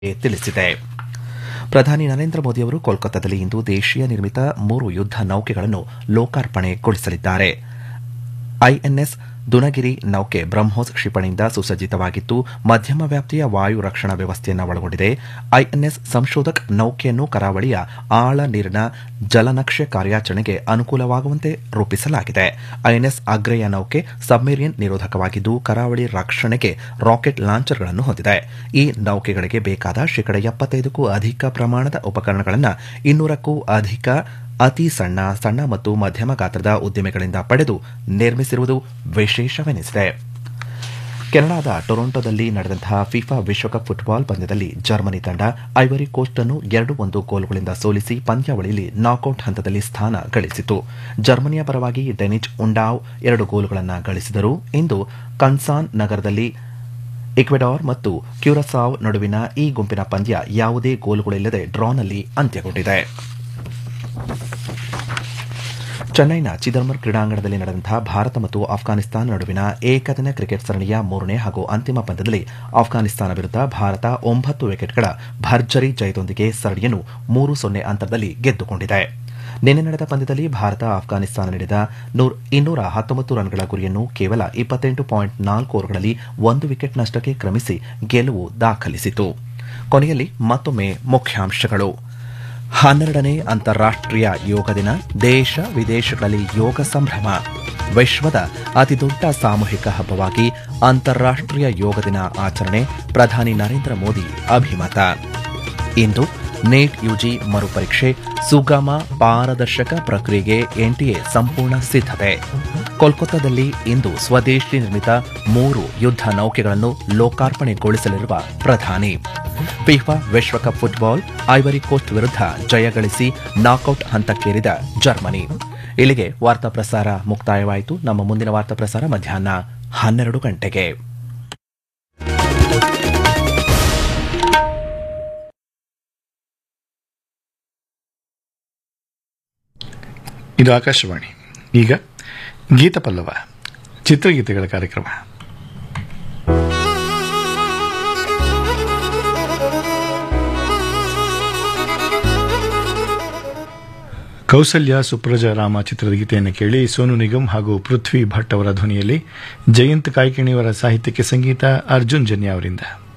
ತಿಳಿಸಿದೆ ಪ್ರಧಾನಿ ನರೇಂದ್ರ ಮೋದಿಯವರು ಕೋಲ್ಕತ್ತಾದಲ್ಲಿ ಇಂದು ದೇಶೀಯ ನಿರ್ಮಿತ ಮೂರು ಯುದ್ದ ನೌಕೆಗಳನ್ನು ಲೋಕಾರ್ಪಣೆಗೊಳಿಸಲಿದ್ದಾರೆ ಐಎನ್ಎಸ್ ದುನಗಿರಿ ನೌಕೆ ಬ್ರಹ್ಮೋಸ್ ಕ್ಷಿಪಣಿಯಿಂದ ಸುಸಜ್ಜಿತವಾಗಿದ್ದು ಮಧ್ಯಮ ವ್ಯಾಪ್ತಿಯ ವಾಯು ರಕ್ಷಣಾ ವ್ಯವಸ್ಥೆಯನ್ನು ಒಳಗೊಂಡಿದೆ ಐಎನ್ಎಸ್ ಸಂಶೋಧಕ್ ನೌಕೆಯನ್ನು ಕರಾವಳಿಯ ಆಳ ನೀರಿನ ಜಲನಕ್ಷೆ ಕಾರ್ಯಾಚರಣೆಗೆ ಅನುಕೂಲವಾಗುವಂತೆ ರೂಪಿಸಲಾಗಿದೆ ಐಎನ್ಎಸ್ ಅಗ್ರೆಯ ನೌಕೆ ಸಬ್ಮೆರಿನ್ ನಿರೋಧಕವಾಗಿದ್ದು ಕರಾವಳಿ ರಕ್ಷಣೆಗೆ ರಾಕೆಟ್ ಲಾಂಚರ್ಗಳನ್ನು ಹೊಂದಿದೆ ಈ ನೌಕೆಗಳಿಗೆ ಬೇಕಾದ ಶೇಕಡ ಎಪ್ಪತ್ತೈದಕ್ಕೂ ಅಧಿಕ ಪ್ರಮಾಣದ ಉಪಕರಣಗಳನ್ನು ಇನ್ನೂರಕ್ಕೂ ಅಧಿಕ ಅತಿ ಸಣ್ಣ ಸಣ್ಣ ಮತ್ತು ಮಧ್ಯಮ ಗಾತ್ರದ ಉದ್ದಿಮೆಗಳಿಂದ ಪಡೆದು ನಿರ್ಮಿಸಿರುವುದು ವಿಶೇಷವೆನಿಸಿದೆ ಕೆನಡಾದ ಟೊರೊಂಟೊದಲ್ಲಿ ನಡೆದಂತಹ ಫಿಫಾ ವಿಶ್ವಕಪ್ ಫುಟ್ಬಾಲ್ ಪಂದ್ಯದಲ್ಲಿ ಜರ್ಮನಿ ತಂಡ ಐವರಿ ಕೋಸ್ಟ್ ಅನ್ನು ಎರಡು ಒಂದು ಗೋಲುಗಳಿಂದ ಸೋಲಿಸಿ ಪಂದ್ಯಾವಳಿಯಲ್ಲಿ ನಾಕೌಟ್ ಹಂತದಲ್ಲಿ ಸ್ಥಾನ ಗಳಿಸಿತು ಜರ್ಮನಿಯ ಪರವಾಗಿ ಡೆನಿಚ್ ಉಂಡಾವ್ ಎರಡು ಗೋಲುಗಳನ್ನು ಗಳಿಸಿದರು ಇಂದು ಕನ್ಸಾನ್ ನಗರದಲ್ಲಿ ಇಕ್ವೆಡಾರ್ ಮತ್ತು ಕ್ಯೂರಸಾವ್ ನಡುವಿನ ಈ ಗುಂಪಿನ ಪಂದ್ಯ ಯಾವುದೇ ಗೋಲುಗಳಿಲ್ಲದೆ ಡ್ರಾನಲ್ಲಿ ಅಂತ್ಯಗೊಂಡಿದೆ ಚೆನ್ನೈನ ಚಿದಂಬರ್ ಕ್ರೀಡಾಂಗಣದಲ್ಲಿ ನಡೆದಂತಹ ಭಾರತ ಮತ್ತು ಆಫ್ಘಾನಿಸ್ತಾನ ನಡುವಿನ ಏಕದಿನ ಕ್ರಿಕೆಟ್ ಸರಣಿಯ ಮೂರನೇ ಹಾಗೂ ಅಂತಿಮ ಪಂದ್ಯದಲ್ಲಿ ಆಫ್ಘಾನಿಸ್ತಾನ ವಿರುದ್ಧ ಭಾರತ ಒಂಬತ್ತು ವಿಕೆಟ್ಗಳ ಭರ್ಜರಿ ಜಯದೊಂದಿಗೆ ಸರಣಿಯನ್ನು ಮೂರು ಸೊನ್ನೆ ಅಂತರದಲ್ಲಿ ಗೆದ್ದುಕೊಂಡಿದೆ ನಿನ್ನೆ ನಡೆದ ಪಂದ್ಯದಲ್ಲಿ ಭಾರತ ಆಫ್ಘಾನಿಸ್ತಾನ ನೀಡಿದ ಇನ್ನೂರ ಹತ್ತೊಂಬತ್ತು ರನ್ಗಳ ಗುರಿಯನ್ನು ಕೇವಲ ಇಪ್ಪತ್ತೆಂಟು ಪಾಯಿಂಟ್ ನಾಲ್ಕು ಓವರ್ಗಳಲ್ಲಿ ಒಂದು ವಿಕೆಟ್ ನಷ್ಟಕ್ಕೆ ಕ್ರಮಿಸಿ ಗೆಲುವು ದಾಖಲಿಸಿತು ಕೊನೆಯಲ್ಲಿ ಮತ್ತೊಮ್ಮೆ ಮುಖ್ಯಾಂಶಗಳು ಹನ್ನೆರಡನೇ ಅಂತಾರಾಷ್ಟೀಯ ಯೋಗ ದಿನ ದೇಶ ವಿದೇಶಗಳಲ್ಲಿ ಯೋಗ ಸಂಭ್ರಮ ವಿಶ್ವದ ಅತಿದೊಡ್ಡ ಸಾಮೂಹಿಕ ಹಬ್ಬವಾಗಿ ಅಂತಾರಾಷ್ಟೀಯ ಯೋಗ ದಿನ ಆಚರಣೆ ಪ್ರಧಾನಿ ನರೇಂದ್ರ ಮೋದಿ ಅಭಿಮತ ಇಂದು ನೀಟ್ ಯುಜಿ ಮರುಪರೀಕ್ಷೆ ಸುಗಮ ಪಾರದರ್ಶಕ ಪ್ರಕ್ರಿಯೆಗೆ ಎನ್ಟಿಎ ಸಂಪೂರ್ಣ ಸಿದ್ಧತೆ ಕೋಲ್ಕತ್ತಾದಲ್ಲಿ ಇಂದು ಸ್ವದೇಶಿ ನಿರ್ಮಿತ ಮೂರು ಯುದ್ದ ನೌಕೆಗಳನ್ನು ಲೋಕಾರ್ಪಣೆಗೊಳಿಸಲಿರುವ ಪ್ರಧಾನಿ ಫಿಫಾ ವಿಶ್ವಕಪ್ ಫುಟ್ಬಾಲ್ ಐವರಿ ಕೋಸ್ಟ್ ವಿರುದ್ಧ ಜಯಗಳಿಸಿ ನಾಕೌಟ್ ಹಂತಕ್ಕೇರಿದ ಜರ್ಮನಿ ಇಲ್ಲಿಗೆ ವಾರ್ತಾ ಪ್ರಸಾರ ಮುಕ್ತಾಯವಾಯಿತು ನಮ್ಮ ಮುಂದಿನ ವಾರ್ತಾ ಪ್ರಸಾರ ಮಧ್ಯಾಹ್ನ ಹನ್ನೆರಡು ಗಂಟೆಗೆ ಇದು ಆಕಾಶವಾಣಿ ಈಗ ಗೀತ ಪಲ್ಲವ ಚಿತ್ರಗೀತೆಗಳ ಕಾರ್ಯಕ್ರಮ ಕೌಸಲ್ಯ ಸುಪ್ರಜಾ ರಾಮ ಚಿತ್ರದ ಗೀತೆಯನ್ನು ಕೇಳಿ ಸೋನು ನಿಗಮ್ ಹಾಗೂ ಪೃಥ್ವಿ ಭಟ್ ಅವರ ಧ್ವನಿಯಲ್ಲಿ ಜಯಂತ್ ಕಾಯ್ಕಿಣಿಯವರ ಸಾಹಿತ್ಯಕ್ಕೆ ಸಂಗೀತ ಅರ್ಜುನ್ ಜನ್ಯ ಅವರಿಂದ